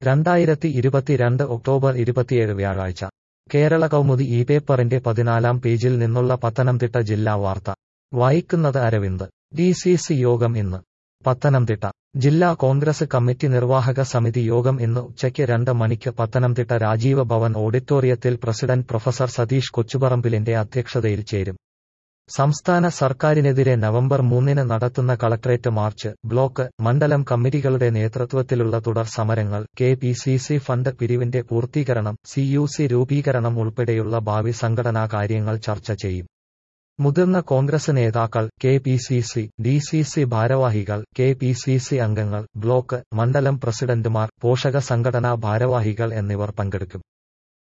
രണ്ടായിരത്തി ഇരുപത്തിരണ്ട് ഒക്ടോബർ ഇരുപത്തിയേഴ് വ്യാഴാഴ്ച കേരള കൗമുദി ഈ പേപ്പറിന്റെ പതിനാലാം പേജിൽ നിന്നുള്ള പത്തനംതിട്ട ജില്ലാ വാർത്ത വായിക്കുന്നത് അരവിന്ദ് ഡി സി സി യോഗം ഇന്ന് പത്തനംതിട്ട ജില്ലാ കോൺഗ്രസ് കമ്മിറ്റി നിർവാഹക സമിതി യോഗം ഇന്ന് ഉച്ചയ്ക്ക് രണ്ട് മണിക്ക് പത്തനംതിട്ട രാജീവ് ഭവൻ ഓഡിറ്റോറിയത്തിൽ പ്രസിഡന്റ് പ്രൊഫസർ സതീഷ് കൊച്ചുപറമ്പിലിന്റെ അധ്യക്ഷതയിൽ ചേരും സംസ്ഥാന സർക്കാരിനെതിരെ നവംബർ മൂന്നിന് നടത്തുന്ന കളക്ടറേറ്റ് മാർച്ച് ബ്ലോക്ക് മണ്ഡലം കമ്മിറ്റികളുടെ നേതൃത്വത്തിലുള്ള തുടർ സമരങ്ങൾ K P C C fund പിരിവിന്റെ പൂർത്തീകരണം സി യു സി രൂപീകരണം ഉൾപ്പെടെയുള്ള ഭാവി സംഘടനാ കാര്യങ്ങൾ ചർച്ച ചെയ്യും മുതിർന്ന കോൺഗ്രസ് നേതാക്കൾ K P C C D C C ഭാരവാഹികൾ കെ പി സി സി അംഗങ്ങൾ ബ്ലോക്ക് മണ്ഡലം പ്രസിഡന്റുമാർ പോഷക സംഘടനാ ഭാരവാഹികൾ എന്നിവർ പങ്കെടുക്കും